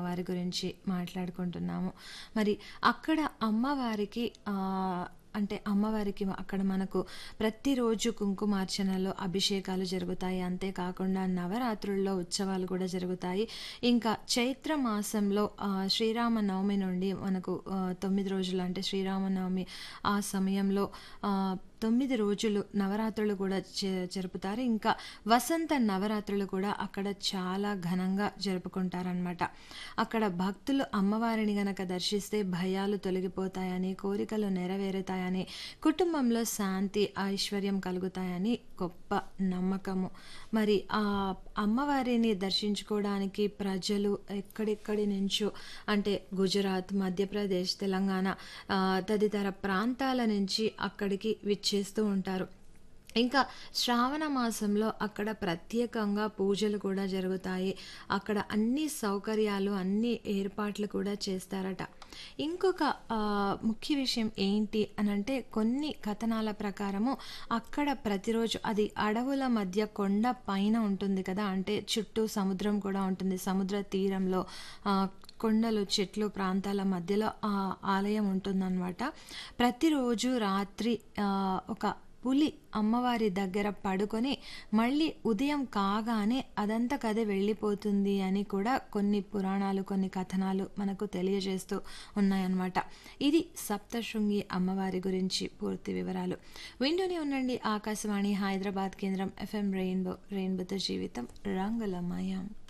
అమ్మవారి గురించి మాట్లాడుకుంటున్నాము. మరి అక్కడ అమ్మవారికి ఆహ్, అంటే అమ్మవారికి అక్కడ మనకు ప్రతిరోజు కుంకుమార్చనలు, అభిషేకాలు జరుగుతాయి. అంతేకాకుండా నవరాత్రుల్లో ఉత్సవాలు కూడా జరుగుతాయి. ఇంకా చైత్ర మాసంలో ఆహ్, శ్రీరామనవమి నుండి మనకు ఆహ్, 9 రోజులు అంటే శ్రీరామనవమి ఆ సమయంలో ఆహ్, 9 రోజులు నవరాత్రులు కూడా జ జరుపుతారు. ఇంకా వసంత నవరాత్రులు కూడా అక్కడ చాలా ఘనంగా జరుపుకుంటారనమాట. అక్కడ భక్తులు అమ్మవారిని గనక దర్శిస్తే భయాలు తొలగిపోతాయని, కోరికలు నెరవేరుతాయని, కుటుంబంలో శాంతి, ఐశ్వర్యం కలుగుతాయని గొప్ప నమ్మకము. మరి ఆ అమ్మవారిని దర్శించుకోవడానికి ప్రజలు ఎక్కడెక్కడి నుంచో అంటే గుజరాత్, మధ్యప్రదేశ్, తెలంగాణ ఆహ్, తదితర ప్రాంతాల నుంచి అక్కడికి విచ్చేస్తూ ఉంటారు. ఇంకా శ్రావణ మాసంలో అక్కడ ప్రత్యేకంగా పూజలు కూడా జరుగుతాయి. అక్కడ అన్ని సౌకర్యాలు, అన్ని ఏర్పాట్లు కూడా చేస్తారట. ఇంకొక ఆహ్, ముఖ్య విషయం ఏంటి అనంటే కొన్ని కథనాల ప్రకారము అక్కడ ప్రతిరోజు అది అడవుల మధ్య కొండ పైన ఉంటుంది కదా! అంటే చుట్టూ సముద్రం కూడా ఉంటుంది. సముద్ర తీరంలో ఆహ్, కొండలు, చెట్లు ప్రాంతాల మధ్యలో ఆ ఆలయం ఉంటుందనమాట. ప్రతిరోజు రాత్రి ఆహ్, ఒక పులి అమ్మవారి దగ్గర పడుకొని మళ్ళీ ఉదయం కాగానే అదంతకదే వెళ్ళిపోతుంది అని కూడా కొన్ని పురాణాలు, కొన్ని కథనాలు మనకు తెలియజేస్తూ ఉన్నాయన్నమాట. ఇది సప్తశృంగి అమ్మవారి గురించి పూర్తి వివరాలు. వింటూనే ఉండండి ఆకాశవాణి హైదరాబాద్ కేంద్రం ఎఫ్ఎం రెయిన్బో రెయిన్బోతో జీవితం రంగులమయం.